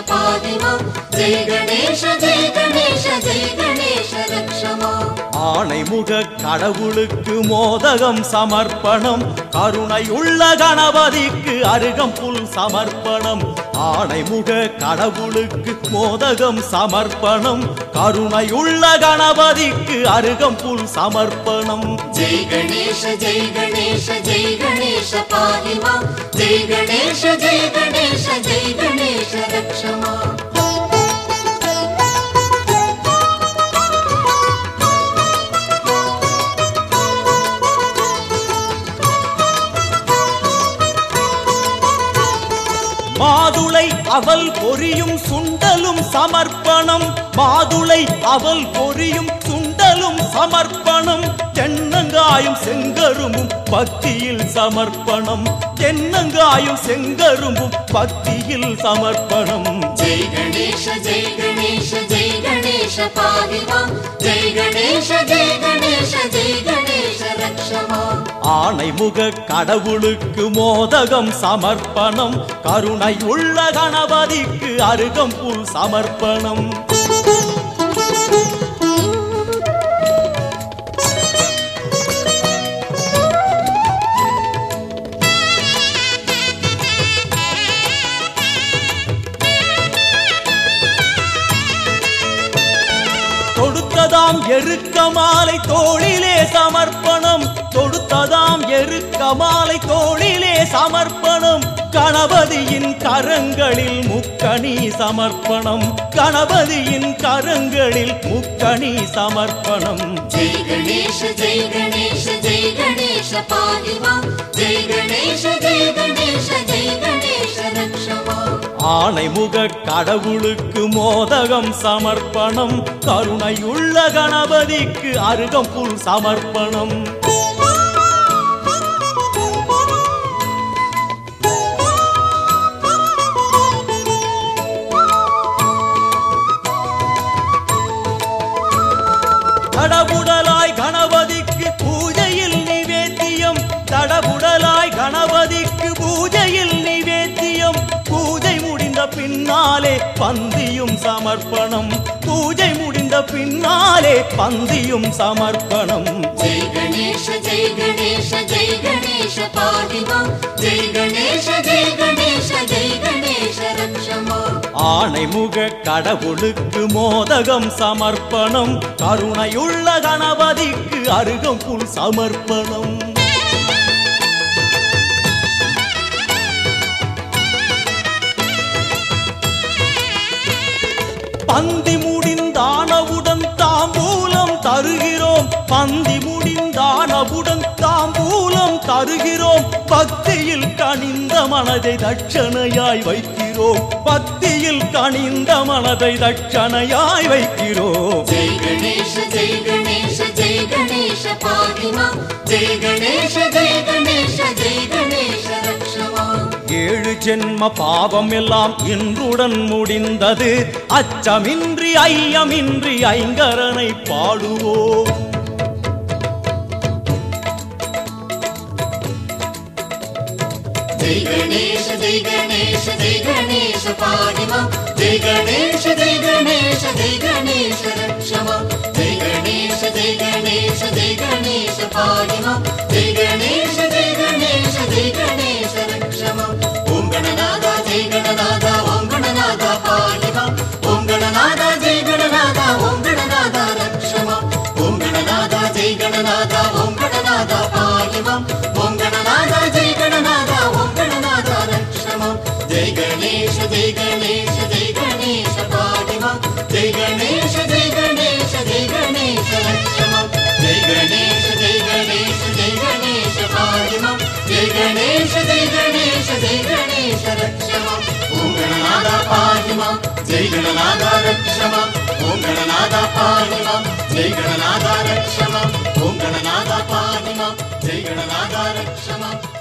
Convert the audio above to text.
पाहि मां जय गणेश जय गणेश जय गणेश रक्ष माम् ஆணைமுக கடவுளுக்கு மோதகம் சமர்ப்பணம் கருணையுள்ள கணபதிக்கு அருகம்புல் சமர்ப்பணம் ஆணைமுக கடவுளுக்கு மோதகம் சமர்ப்பணம் கருணையுள்ள கணபதிக்கு அருகம்புல் சமர்ப்பணம் जय गणेश जय गणेश जय गणेश पाहि मां जय गणेश जय गणेश जय गणेश रक्ष माम् மாதுளை அவல் பொரியும் சுண்டலும் சமர்ப்பணம் மாதுளை அவல் பொரியும் சுண்டலும் சமர்ப்பணம் தென்னங்காயும் செங்கரும்பும் பக்தியில் சமர்ப்பணம் தென்னங்காயும் செங்கரும்பும் பக்தியில் சமர்ப்பணம் जय गणेश जय गणेश जय गणेश पाहि मां जय गणेश जय गणेश जय गणेश रक्ष माम् ஆணைமுக கடவுளுக்கு மோதகம் சமர்ப்பணம் கருணை உள்ள கணபதிக்கு அருகம்புல் சமர்ப்பணம் தொடுத்ததாம் எருக்க மாலை தோளிலே சமர்ப்பணம் தொடுத்ததாம் எருக்க மாலை தோளிலே சமர்ப்பணம் கணபதியின் கரங்களில் முக்கணி சமர்ப்பணம் கணபதியின் கரங்களில் முக்கணி சமர்ப்பணம் जय गणेश जय गणेश जय गणेश पाहि मां जय गणेश जय गणेश जय गणेश रक्ष माम् ஆணைமுக கடவுளுக்கு மோதகம் சமர்ப்பணம் கருணையுள்ள கணபதிக்கு அருகம்புல் சமர்ப்பணம் தடபுடலாய் கணபதிக்கு பூஜையில் நிவேத்தியம் தடபுடலாய் கணபதிக்கு பூஜையில் நிவேத்தியம் பூஜை முடிந்த பின்னாலே பந்தியும் சமர்ப்பணம் பூஜை முடிந்த பின்னாலே பந்தியும் சமர்ப்பணம் जय गणेश जय गणेश जय गणेश पाहि मां जय गणेश जय गणेश जय गणेश रक्ष माम् ஆணைமுக கடவுளுக்கு மோதகம் சமர்ப்பணம் கருணையுள்ள கணபதிக்கு அருகம்புல் சமர்ப்பணம் பந்தி முடிந்தானவுடன் தாம்பூலம் தருகிறோம் பந்தி முடிந்தானவுடன் தாம்பூலம் தருகிறோம் பக்தியில் கனிந்த மனதை தட்சணையாய் வைக்கிறோம் பக்தியில் கனிந்த மனதை தட்சணையாய் வைக்கிறோம் जय गणेश जय गणेश जय गणेश पाहि मां जय गणेश जय गणेश जय गणेश रक्ष माम् ஏழு ஜென்ம பாவம் எல்லாம் இன்றுடன் முடிந்தது அச்சமின்றி ஐயமின்றி ஐங்கரனை பாடுவோம் जय गणेश जय गणेश जय गणेश पाहि मां जय गणेश जय गणेश जय गणेश रक्ष माम् जय गणेश जय गणेश जय गणेश पाहि मां जय गणेश जय गणेश जय गणेश रक्ष माम् ॐ गणनादा जय गणनादा ॐ गणनादा पाहि मां ॐ गणनादा जय गणनादा ॐ गणनादा रक्ष माम् ॐ गणनादा जय गणनादा ॐ गणनादा पाहि मां ॐ गणनादा जय गणनादा ॐ गणनादा रक्ष माम् जय गणेश जय गणेश जय गणेश पाहि मां जय गणेश जय गणेश जय गणेश रक्ष माम् जय गणेश जय गणेश जय गणेश पाहि मां जय गणेश जय गणेश जय गणेश रक्ष माम् ॐ गणनादा पाहि मां जय गणनादा रक्ष माम् ॐ गणनादा पाहि मां जय गणनादा रक्ष माम् ॐ गणनादा पाहि मां जय गणनादा रक्ष माम्